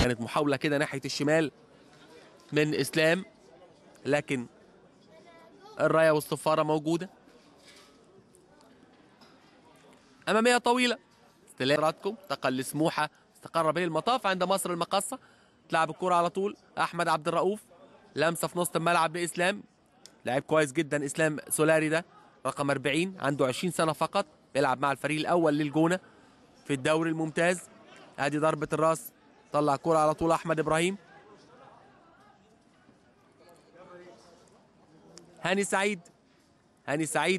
كانت محاولة كده ناحية الشمال من إسلام لكن الراية والصفارة موجودة أمامية طويلة استلاماتكم انتقل لسموحة استقر به المطاف عند مصر المقصة تلعب الكرة على طول أحمد عبد الرؤوف لمسة في نص الملعب لإسلام لاعب كويس جدا إسلام سولاري ده رقم 40 عنده 20 سنة فقط بيلعب مع الفريق الأول للجونة في الدوري الممتاز ادي ضربة الراس طلع كرة على طول أحمد إبراهيم هاني سعيد هاني سعيد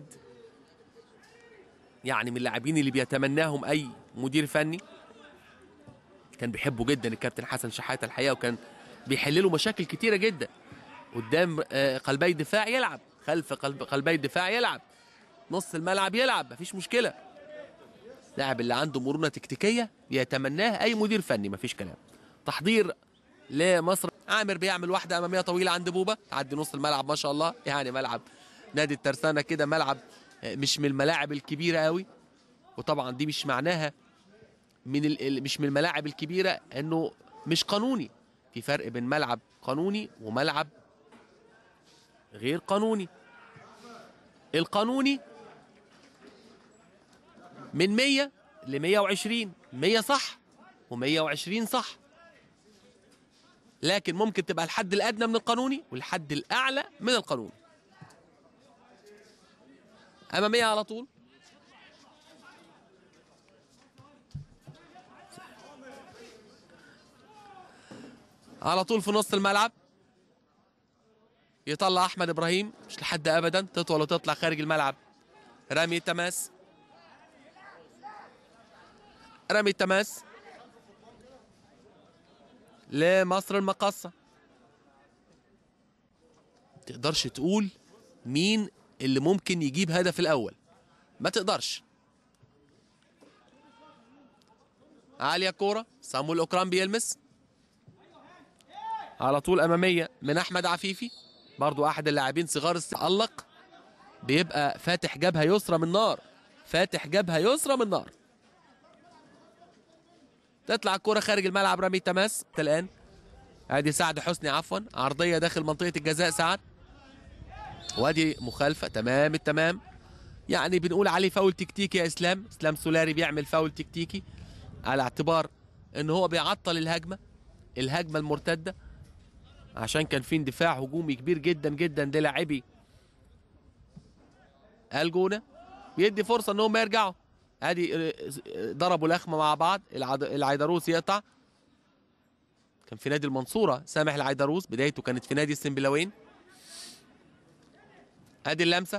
يعني من اللاعبين اللي بيتمناهم اي مدير فني كان بيحبه جدا الكابتن حسن شحاته الحقيقه وكان بيحل له مشاكل كتيره جدا قدام آه، قلبي الدفاع يلعب خلف قلب قلبي الدفاع يلعب نص الملعب يلعب مفيش مشكله لاعب اللي عنده مرونه تكتيكيه يتمناه اي مدير فني مفيش كلام تحضير لمصر عامر بيعمل واحده اماميه طويله عند بوبا تعدي نص الملعب ما شاء الله يعني ملعب نادي الترسانه كده ملعب آه، مش من الملاعب الكبيره قوي وطبعا دي مش معناها من ال- ال- مش من الملاعب الكبيره انه مش قانوني في فرق بين ملعب قانوني وملعب غير قانوني القانوني من 100 ل 120 100 صح و120 صح لكن ممكن تبقى الحد الادنى من القانوني والحد الاعلى من القانوني اماميه على طول على طول في نص الملعب يطلع احمد ابراهيم مش لحد ابدا تطول وتطلع خارج الملعب رمي التماس رمي التماس لمصر المقصة تقدرش تقول مين اللي ممكن يجيب هدف الأول ما تقدرش عالية كورة صامويل أوكرام بيلمس على طول أمامية من أحمد عفيفي برضو أحد اللاعبين صغار السن علق بيبقى فاتح جبهة يسرى من نار فاتح جبهة يسرى من نار تطلع الكرة خارج الملعب رمي تماس حتى الآن ادي سعد حسني عفوا عرضية داخل منطقة الجزاء سعد وادي مخالفة تمام التمام يعني بنقول عليه فاول تكتيكي يا اسلام اسلام سولاري بيعمل فاول تكتيكي على اعتبار ان هو بيعطل الهجمة الهجمة المرتدة عشان كان في اندفاع هجومي كبير جدا جدا للاعبي الجونة بيدي فرصة ان هم يرجعوا ادي اه، اه، ضربوا لخمة مع بعض العد- العيدروس يقطع كان في نادي المنصورة سامح العيدروس بدايته كانت في نادي السنبلاوين ادي اللمسة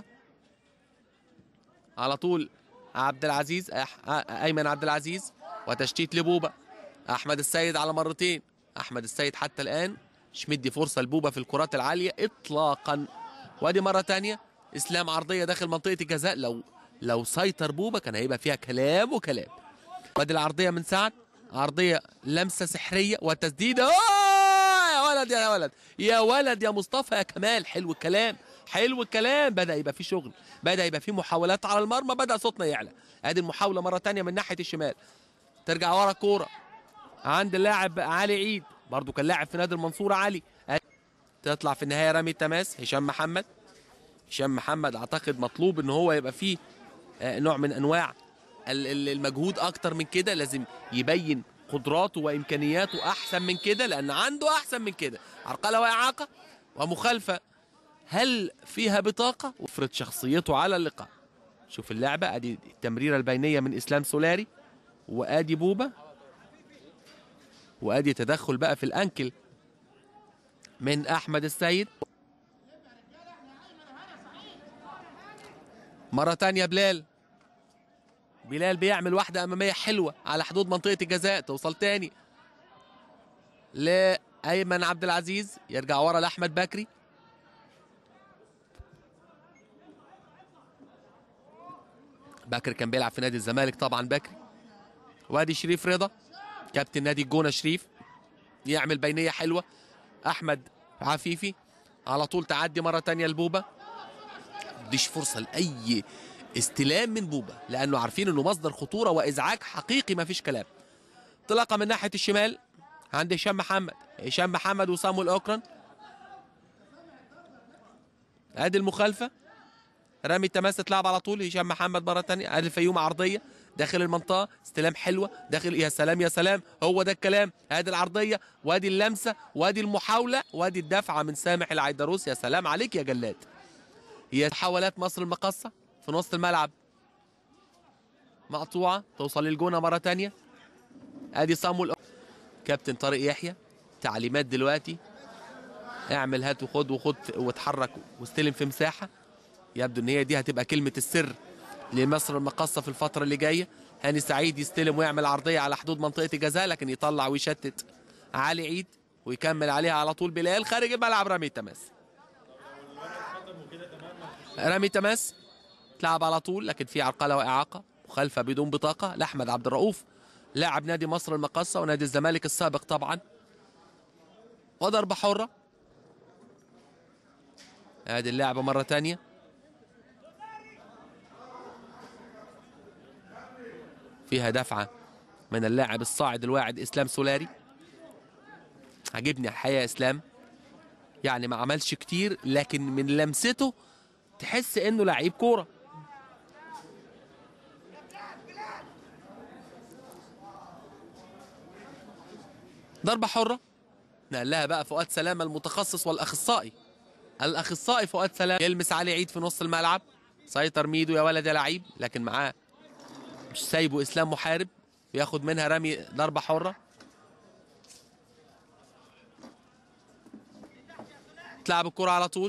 على طول عبد العزيز أح... ايمن عبد العزيز وتشتيت لبوبا احمد السيد على مرتين احمد السيد حتى الان مش مدي فرصة لبوبا في الكرات العالية اطلاقا وادي مرة تانية اسلام عرضية داخل منطقة الجزاء لو لو سيطر بوبا كان هيبقى فيها كلام وكلام وادي العرضية من سعد عرضية لمسة سحرية وتسديدة أوه! يا ولد يا ولد يا ولد يا مصطفى يا كمال حلو الكلام حلو الكلام بدأ يبقى في شغل بدأ يبقى في محاولات على المرمى بدأ صوتنا يعلى ادي المحاولة مرة تانية من ناحية الشمال ترجع ورا كورة عند اللاعب علي عيد برضو كان لاعب في نادي المنصورة علي تطلع في النهاية رمي التماس هشام محمد هشام محمد اعتقد مطلوب ان هو يبقى فيه آه، نوع من انواع ال- ال- المجهود اكتر من كده لازم يبين قدراته وامكانياته احسن من كده لان عنده احسن من كده عرقله واعاقه ومخالفه هل فيها بطاقه وفرض شخصيته على اللقاء شوف اللعبه ادي التمريره البينيه من اسلام سولاري وادي بوبا وادي تدخل بقى في الانكل من احمد السيد مرة تانية بلال بلال بيعمل واحدة أمامية حلوة على حدود منطقة الجزاء توصل تاني لأيمن عبد العزيز يرجع ورا لأحمد بكري بكري كان بيلعب في نادي الزمالك طبعا بكري وادي شريف رضا كابتن نادي الجونة شريف يعمل بينية حلوة أحمد عفيفي على طول تعدي مرة تانية لبوبا مديش فرصه لاي استلام من بوبا لانه عارفين انه مصدر خطوره وازعاج حقيقي ما فيش كلام انطلاقه من ناحيه الشمال عند هشام محمد هشام محمد وصامويل اوكران ادي المخالفه رامي التماس تلعب على طول هشام محمد مره ثانيه ادي الفيوم عرضيه داخل المنطقه استلام حلوه داخل يا سلام يا سلام هو ده الكلام ادي العرضيه وادي اللمسه وادي المحاوله وادي الدفعه من سامح العيدروس يا سلام عليك يا جلاد هي تحولات مصر المقصه في نص الملعب مقطوعه توصل للجونه مره ثانيه ادي صامويل كابتن طارق يحيى تعليمات دلوقتي اعمل هات وخد وخد واتحرك واستلم في مساحه يبدو ان هي دي هتبقى كلمه السر لمصر المقاصه في الفتره اللي جايه هاني سعيد يستلم ويعمل عرضيه على حدود منطقه الجزاء لكن يطلع ويشتت علي عيد ويكمل عليها على طول بلال خارج الملعب رامي تماس رامي تماس تلعب على طول لكن في عرقله واعاقه مخالفه بدون بطاقه لاحمد عبد الرؤوف لاعب نادي مصر المقاصه ونادي الزمالك السابق طبعا وضربه حره ادي اللعبه مره ثانيه فيها دفعه من اللاعب الصاعد الواعد اسلام سولاري عجبني الحقيقه اسلام يعني ما عملش كتير لكن من لمسته تحس انه لعيب كوره ضربه حره نقلها بقى فؤاد سلامه المتخصص والاخصائي الاخصائي فؤاد سلامه يلمس علي عيد في نص الملعب سيطر ميدو يا ولد يا لعيب لكن معاه مش سايبه اسلام محارب بياخد منها رمي ضربه حره تلعب الكرة على طول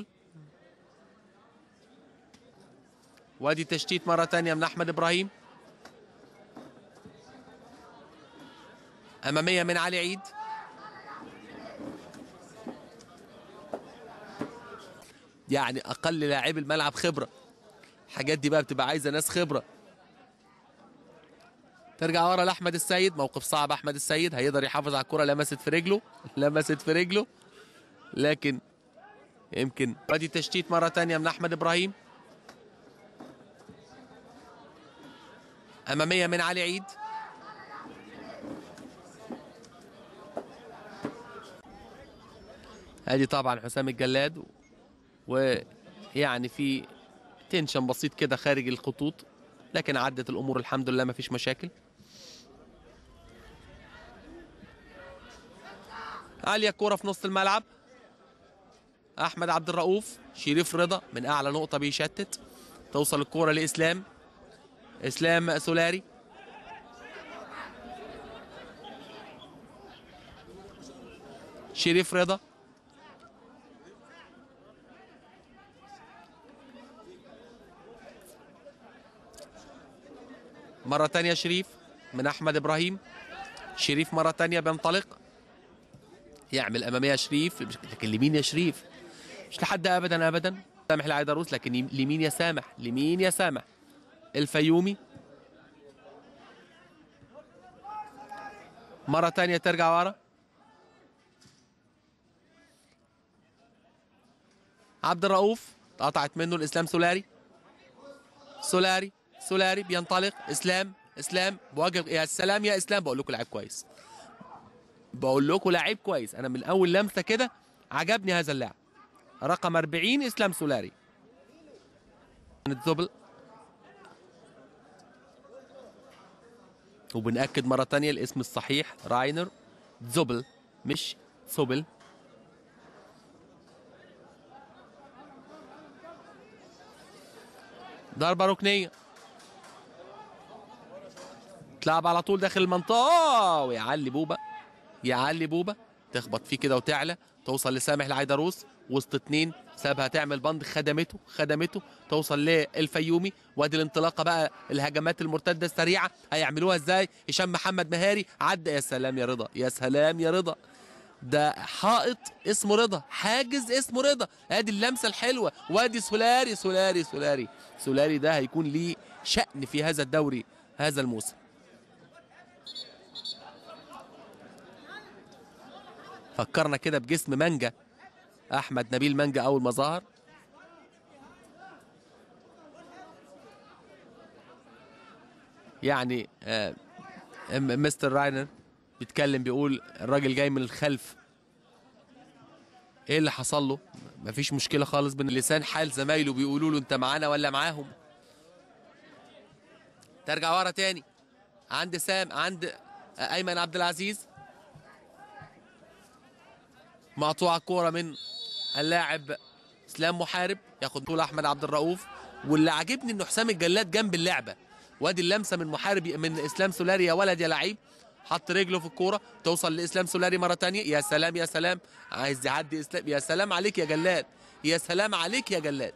وادي تشتيت مرة تانية من أحمد إبراهيم أمامية من علي عيد يعني أقل لاعبي الملعب خبرة الحاجات دي بقى بتبقى عايزة ناس خبرة ترجع ورا لاحمد السيد موقف صعب احمد السيد هيقدر يحافظ على الكره لمست في رجله لمست في رجله لكن يمكن ادي تشتيت مره تانية من احمد ابراهيم اماميه من علي عيد ادي طبعا حسام الجلاد ويعني في تنشن بسيط كده خارج الخطوط لكن عدت الامور الحمد لله ما فيش مشاكل عاليه الكوره في نص الملعب احمد عبد الرؤوف شريف رضا من اعلى نقطه بيشتت توصل الكوره لاسلام اسلام سولاري شريف رضا مرة تانية شريف من أحمد إبراهيم شريف مرة تانية بينطلق يعمل أمامية شريف لكن لمين يا شريف مش لحد أبدا أبدا سامح العيدروس لكن لمين يا سامح لمين يا سامح الفيومي مرة تانية ترجع ورا عبد الرؤوف قطعت منه الإسلام سولاري سولاري سولاري بينطلق اسلام اسلام بواجه يا سلام يا اسلام بقول لكم لعيب كويس بقول لكم لعيب كويس انا من اول لمسه كده عجبني هذا اللاعب رقم 40 اسلام سولاري الدبل وبنأكد مرة تانية الاسم الصحيح راينر زوبل مش ثوبل ضربة ركنية تلعب على طول داخل المنطقة ويعلي بوبا يعلي بوبا تخبط فيه كده وتعلى توصل لسامح العيدروس وسط اتنين سابها تعمل بند خدمته خدمته توصل للفيومي وادي الانطلاقه بقى الهجمات المرتده السريعه هيعملوها ازاي هشام محمد مهاري عدى يا سلام يا رضا يا سلام يا رضا ده حائط اسمه رضا حاجز اسمه رضا ادي اللمسه الحلوه وادي سولاري سولاري سولاري سولاري ده هيكون ليه شأن في هذا الدوري هذا الموسم فكرنا كده بجسم مانجا احمد نبيل مانجا اول ما ظهر يعني آه مستر راينر بيتكلم بيقول الراجل جاي من الخلف ايه اللي حصل له مفيش مشكله خالص بين لسان حال زمايله بيقولوا له انت معانا ولا معاهم ترجع ورا تاني عند سام عند ايمن عبد العزيز مقطوعه كوره من اللاعب اسلام محارب ياخد طول احمد عبد الرؤوف واللي عاجبني انه حسام الجلاد جنب اللعبه وادي اللمسه من محارب من اسلام سولاري يا ولد يا لعيب حط رجله في الكوره توصل لاسلام سولاري مره تانية يا سلام يا سلام عايز يعدي اسلام يا سلام عليك يا جلاد يا سلام عليك يا جلاد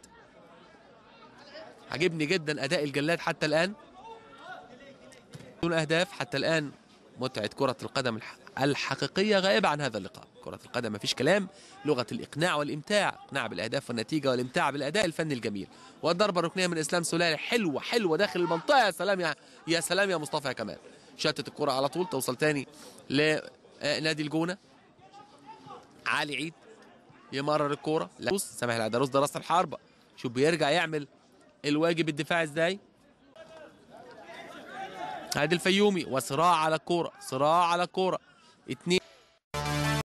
عجبني جدا اداء الجلاد حتى الان دون اهداف حتى الان متعه كره القدم الح- الحقيقيه غائبه عن هذا اللقاء كره القدم مفيش كلام لغه الاقناع والامتاع اقناع بالاهداف والنتيجه والامتاع بالاداء الفني الجميل والضربه الركنيه من اسلام سولاري حلوه حلوه داخل المنطقه يا سلام يا يا سلام يا مصطفى يا كمال شتت الكره على طول توصل تاني لنادي الجونه علي عيد يمرر الكوره لا سامح العدروس ده راس الحربه شوف بيرجع يعمل الواجب الدفاعي ازاي ادي الفيومي وصراع على الكوره صراع على الكوره اتنين